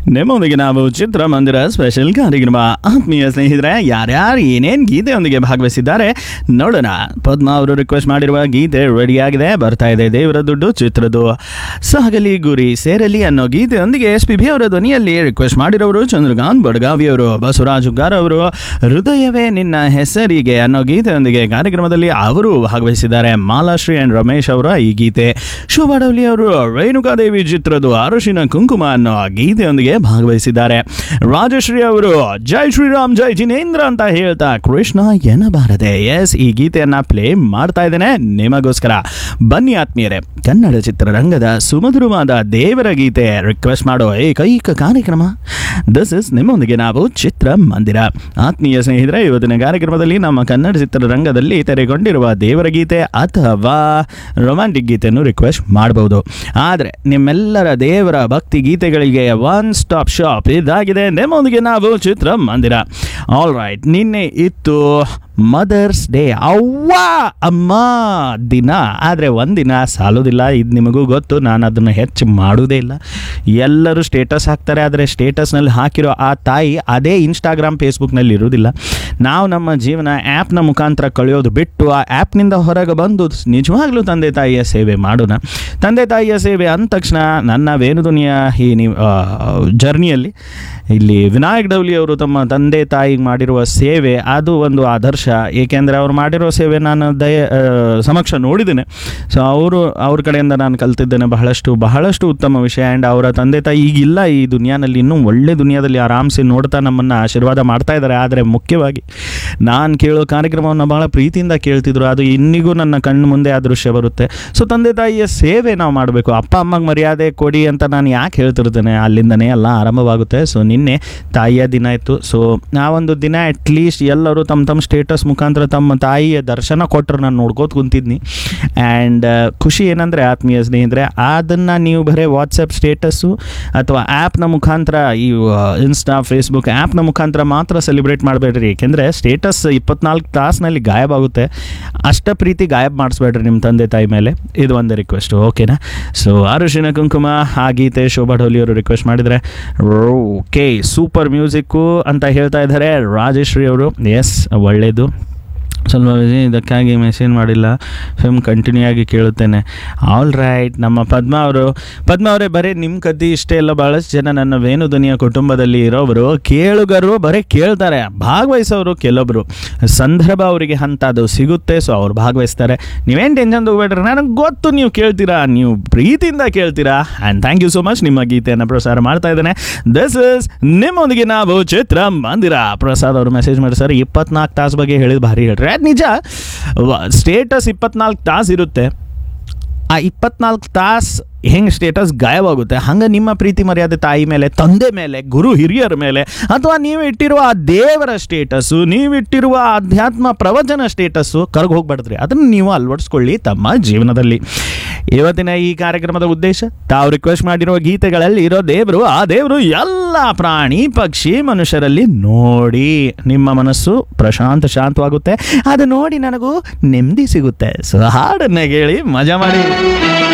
ನಿಮ್ಮೊಂದಿಗೆ ನಾವು ಚಿತ್ರಮಂದಿರ ಸ್ಪೆಷಲ್ ಕಾರ್ಯಕ್ರಮ ಆತ್ಮೀಯ ಸ್ನೇಹಿತರೆ ಯಾರ್ಯಾರು ಏನೇನು ಗೀತೆಯೊಂದಿಗೆ ಭಾಗವಹಿಸಿದ್ದಾರೆ ನೋಡೋಣ ಪದ್ಮ ಅವರು ರಿಕ್ವೆಸ್ಟ್ ಮಾಡಿರುವ ಗೀತೆ ರೆಡಿಯಾಗಿದೆ ಬರ್ತಾ ಇದೆ ದೇವರ ದುಡ್ಡು ಚಿತ್ರದ್ದು ಸಾಗಲಿ ಗುರಿ ಸೇರಲಿ ಅನ್ನೋ ಗೀತೆಯೊಂದಿಗೆ ಎಸ್ ಪಿ ಬಿ ಅವರ ಧ್ವನಿಯಲ್ಲಿ ರಿಕ್ವೆಸ್ಟ್ ಮಾಡಿರೋರು ಚಂದ್ರಕಾಂತ್ ಬಡ್ಗಾವಿಯವರು ಬಸವರಾಜ್ ಉಗ್ಗಾರ್ ಅವರು ಹೃದಯವೇ ನಿನ್ನ ಹೆಸರಿಗೆ ಅನ್ನೋ ಗೀತೆಯೊಂದಿಗೆ ಕಾರ್ಯಕ್ರಮದಲ್ಲಿ ಅವರು ಭಾಗವಹಿಸಿದ್ದಾರೆ ಮಾಲಾಶ್ರೀ ಅಂಡ್ ರಮೇಶ್ ಅವರ ಈ ಗೀತೆ ಶೋಭಾ ಡೌಲಿ ಅವರು ರೇಣುಕಾದೇವಿ ಚಿತ್ರದ ಅರಶಿನ ಕುಂಕುಮ ಅನ್ನೋ ಗೀತೆಯೊಂದಿಗೆ ಭಾಗವಹಿಸಿದ್ದಾರೆ ರಾಜಶ್ರೀ ಅವರು ಜೈ ಶ್ರೀರಾಮ್ ಜೈ ಜಿನೇಂದ್ರ ಅಂತ ಹೇಳ್ತಾ ಕೃಷ್ಣ ಎನ್ನಬಾರದೆ ಎಸ್ ಈ ಗೀತೆಯನ್ನ ಪ್ಲೇ ಮಾಡ್ತಾ ಇದ್ದೇನೆ ನಿಮಗೋಸ್ಕರ ಬನ್ನಿ ಆತ್ಮೀಯರೇ ಕನ್ನಡ ಚಿತ್ರರಂಗದ ಸುಮಧುರವಾದ ದೇವರ ಗೀತೆ ರಿಕ್ವೆಸ್ಟ್ ಮಾಡೋ ಏಕೈಕ ಕಾರ್ಯಕ್ರಮ ದಿಸ್ ಇಸ್ ನಿಮ್ಮೊಂದಿಗೆ ನಾವು ಚಿತ್ರ ಮಂದಿರ ಆತ್ಮೀಯ ಸ್ನೇಹಿತರೆ ಇವತ್ತಿನ ಕಾರ್ಯಕ್ರಮದಲ್ಲಿ ನಮ್ಮ ಕನ್ನಡ ಚಿತ್ರರಂಗದಲ್ಲಿ ತೆರೆಗೊಂಡಿರುವ ದೇವರ ಗೀತೆ ಅಥವಾ ರೊಮ್ಯಾಂಟಿಕ್ ಗೀತೆಯನ್ನು ರಿಕ್ವೆಸ್ಟ್ ಮಾಡಬಹುದು ಆದರೆ ನಿಮ್ಮೆಲ್ಲರ ದೇವರ ಭಕ್ತಿ ಗೀತೆಗಳಿಗೆ ಒನ್ ಸ್ಟಾಪ್ ಶಾಪ್ ಇದಾಗಿದೆ ನಿಮ್ಮೊಂದಿಗೆ ನಾವು ಚಿತ್ರ ಮಂದಿರ ಆಲ್ ರೈಟ್ ನಿನ್ನೆ ಇತ್ತು ಮದರ್ಸ್ ಡೇ ಅವ್ವ ಅಮ್ಮ ದಿನ ಆದರೆ ಒಂದಿನ ಸಾಲೋದಿಲ್ಲ ಇದು ನಿಮಗೂ ಗೊತ್ತು ನಾನು ಅದನ್ನು ಹೆಚ್ಚು ಮಾಡೋದೇ ಇಲ್ಲ ಎಲ್ಲರೂ ಸ್ಟೇಟಸ್ ಹಾಕ್ತಾರೆ ಆದರೆ ಸ್ಟೇಟಸ್ನಲ್ಲಿ ಹಾಕಿರೋ ಆ ತಾಯಿ ಅದೇ ಇನ್ಸ್ಟಾಗ್ರಾಮ್ ಫೇಸ್ಬುಕ್ನಲ್ಲಿ ಇರೋದಿಲ್ಲ ನಾವು ನಮ್ಮ ಜೀವನ ಆ್ಯಪ್ನ ಮುಖಾಂತರ ಕಳೆಯೋದು ಬಿಟ್ಟು ಆ ಆ್ಯಪ್ನಿಂದ ಹೊರಗೆ ಬಂದು ನಿಜವಾಗ್ಲೂ ತಂದೆ ತಾಯಿಯ ಸೇವೆ ಮಾಡೋಣ ತಂದೆ ತಾಯಿಯ ಸೇವೆ ಅಂದ ತಕ್ಷಣ ನನ್ನ ವೇಣುದುನಿಯ ಈ ನೀವು ಜರ್ನಿಯಲ್ಲಿ ಇಲ್ಲಿ ವಿನಾಯಕ್ ಡೌಲಿ ಅವರು ತಮ್ಮ ತಂದೆ ತಾಯಿಗೆ ಮಾಡಿರುವ ಸೇವೆ ಅದು ಒಂದು ಆದರ್ಶ ಏಕೆಂದರೆ ಅವ್ರು ಮಾಡಿರೋ ಸೇವೆ ನಾನು ದಯ ಆ, ಸಮಕ್ಷ ನೋಡಿದ್ದೇನೆ ಸೊ ಅವರು ಅವ್ರ ಕಡೆಯಿಂದ ನಾನು ಕಲ್ತಿದ್ದೇನೆ ಬಹಳಷ್ಟು ಬಹಳಷ್ಟು ಉತ್ತಮ ವಿಷಯ ಆ್ಯಂಡ್ ಅವರ ತಂದೆ ತಾಯಿ ಈಗಿಲ್ಲ ಈ ದುನಿಯಾನಲ್ಲಿ ಇನ್ನೂ ಒಳ್ಳೆ ದುನಿಯಾದಲ್ಲಿ ಆರಾಮ್ಸೆ ನೋಡ್ತಾ ನಮ್ಮನ್ನು ಆಶೀರ್ವಾದ ಮಾಡ್ತಾ ಇದ್ದಾರೆ ಆದರೆ ಮುಖ್ಯವಾಗಿ ನಾನು ಕೇಳೋ ಕಾರ್ಯಕ್ರಮವನ್ನು ಬಹಳ ಪ್ರೀತಿಯಿಂದ ಕೇಳ್ತಿದ್ರು ಅದು ಇನ್ನಿಗೂ ನನ್ನ ಕಣ್ಣು ಮುಂದೆ ಆ ದೃಶ್ಯ ಬರುತ್ತೆ ಸೊ ತಂದೆ ತಾಯಿಯ ಸೇವೆ ನಾವು ಮಾಡಬೇಕು ಅಪ್ಪ ಅಮ್ಮಗೆ ಮರ್ಯಾದೆ ಕೊಡಿ ಅಂತ ನಾನು ಯಾಕೆ ಹೇಳ್ತಿರ್ತೇನೆ ಅಲ್ಲಿಂದನೇ ಎಲ್ಲ ಆರಂಭವಾಗುತ್ತೆ ಸೊ ನಿನ್ನೆ ತಾಯಿಯ ದಿನ ಇತ್ತು ಸೊ ಆ ಒಂದು ದಿನ ಅಟ್ಲೀಸ್ಟ್ ಎಲ್ಲರೂ ತಮ್ಮ ತಮ್ಮ ಸ್ಟೇಟಸ್ ಮುಖಾಂತರ ತಮ್ಮ ತಾಯಿಯ ದರ್ಶನ ಕೊಟ್ಟರು ನಾನು ನೋಡ್ಕೋತ ಕುಂತಿದ್ನಿ ಆ್ಯಂಡ್ ಖುಷಿ ಏನಂದರೆ ಆತ್ಮೀಯ ಸ್ನೇಹಿತರೆ ಅದನ್ನು ನೀವು ಬರೀ ವಾಟ್ಸಪ್ ಸ್ಟೇಟಸ್ಸು ಅಥವಾ ಆ್ಯಪ್ನ ಮುಖಾಂತರ ಈ ಇನ್ಸ್ಟಾ ಫೇಸ್ಬುಕ್ ಆ್ಯಪ್ನ ಮುಖಾಂತರ ಮಾತ್ರ ಸೆಲೆಬ್ರೇಟ್ ಮಾಡಬೇಡ್ರಿ ಏಕೆಂದರೆ ಸ್ಟೇಟಸ್ ಇಪ್ಪತ್ನಾಲ್ಕು ತಾಸಿನಲ್ಲಿ ಗಾಯಬಾಗುತ್ತೆ ಅಷ್ಟ ಪ್ರೀತಿ ಗಾಯಬ್ ಮಾಡಿಸ್ಬೇಡ್ರಿ ನಿಮ್ಮ ತಂದೆ ತಾಯಿ ಮೇಲೆ ಇದು ಒಂದು ರಿಕ್ವೆಸ್ಟು ಓಕೆನಾ ಸೊ ಅರುಶಿನ ಕುಂಕುಮ ಆ ಗೀತೆ ಶೋಭಾ ಢೋಲಿ ಅವರು ರಿಕ್ವೆಸ್ಟ್ ಮಾಡಿದರೆ ಓಕೆ ಸೂಪರ್ ಮ್ಯೂಸಿಕ್ಕು ಅಂತ ಹೇಳ್ತಾ ಇದ್ದಾರೆ ರಾಜೇಶ್ವರಿ ಅವರು ಎಸ್ ಒಳ್ಳೆಯದು ಸ್ವಲ್ಪ busy, ಇದಕ್ಕಾಗಿ ಮೆಸೇಜ್ ಮಾಡಿಲ್ಲ ಫಿಲ್ಮ್ ಕಂಟಿನ್ಯೂ ಆಗಿ ಕೇಳುತ್ತೇನೆ ಆಲ್ ರೈಟ್ ನಮ್ಮ ಪದ್ಮ ಅವರು ಪದ್ಮ ಅವರೇ ಬರೀ ನಿಮ್ಮ ಕದ್ದಿ ಇಷ್ಟೇ ಎಲ್ಲ ಭಾಳಷ್ಟು ಜನ ನನ್ನ ವೇಣುಧ್ವನಿಯ ಕುಟುಂಬದಲ್ಲಿ ಇರೋರು ಕೇಳುಗರು ಬರೀ ಕೇಳ್ತಾರೆ ಭಾಗವಹಿಸೋರು ಕೆಲವೊಬ್ಬರು ಸಂದರ್ಭ ಅವರಿಗೆ ಅಂಥದ್ದು ಸಿಗುತ್ತೆ ಸೊ ಅವ್ರು ಭಾಗವಹಿಸ್ತಾರೆ ನೀವೇನು ಟೆನ್ಷನ್ ತಗೋಬೇಡ್ರಿ ನನಗೆ ಗೊತ್ತು ನೀವು ಕೇಳ್ತೀರಾ ನೀವು ಪ್ರೀತಿಯಿಂದ ಕೇಳ್ತೀರಾ and thank you so much ನಿಮ್ಮ ಗೀತೆಯನ್ನು ಪ್ರಸಾರ ಮಾಡ್ತಾ ಇದ್ದೇನೆ ದಿಸ್ ಇಸ್ ನಿಮ್ಮೊಂದಿಗೆ ನಾವು ಚಿತ್ರ ಮಂದಿರ ಪ್ರಸಾದ್ ಅವರು ಮೆಸೇಜ್ ಮಾಡಿ ಸರ್ ಇಪ್ಪತ್ನಾಲ್ಕು ತಾಸು ಬಗ್ಗೆ ಹೇಳಿದ ಭಾರಿ ಹೇಳ್ರಿ ಅದು ನಿಜ ಸ್ಟೇಟಸ್ ಇಪ್ಪತ್ನಾಲ್ಕು ತಾಸು ಇರುತ್ತೆ ಆ ಇಪ್ಪತ್ನಾಲ್ಕು ತಾಸು ಹೆಂಗೆ ಸ್ಟೇಟಸ್ ಗಾಯವಾಗುತ್ತೆ ಹಂಗೆ ನಿಮ್ಮ ಪ್ರೀತಿ ಮರ್ಯಾದೆ ತಾಯಿ ಮೇಲೆ ತಂದೆ ಮೇಲೆ ಗುರು ಹಿರಿಯರ ಮೇಲೆ ಅಥವಾ ನೀವು ಇಟ್ಟಿರುವ ಆ ದೇವರ ಸ್ಟೇಟಸ್ಸು ನೀವಿಟ್ಟಿರುವ ಆಧ್ಯಾತ್ಮ ಪ್ರವಚನ ಸ್ಟೇಟಸ್ಸು ಕರ್ಗೆ ಹೋಗ್ಬಾರ್ದ್ರಿ ಅದನ್ನು ನೀವು ಅಳವಡಿಸ್ಕೊಳ್ಳಿ ತಮ್ಮ ಜೀವನದಲ್ಲಿ ಇವತ್ತಿನ ಈ ಕಾರ್ಯಕ್ರಮದ ಉದ್ದೇಶ ತಾವು ರಿಕ್ವೆಸ್ಟ್ ಮಾಡಿರೋ ಗೀತೆಗಳಲ್ಲಿ ಇರೋ ದೇವರು ಆ ದೇವರು ಎಲ್ಲ ಪ್ರಾಣಿ ಪಕ್ಷಿ ಮನುಷ್ಯರಲ್ಲಿ ನೋಡಿ ನಿಮ್ಮ ಮನಸ್ಸು ಪ್ರಶಾಂತ ಶಾಂತವಾಗುತ್ತೆ ಅದು ನೋಡಿ ನನಗೂ ನೆಮ್ಮದಿ ಸಿಗುತ್ತೆ ಸೊ ಹಾಡನ್ನ ಕೇಳಿ ಮಜಾ ಮಾಡಿ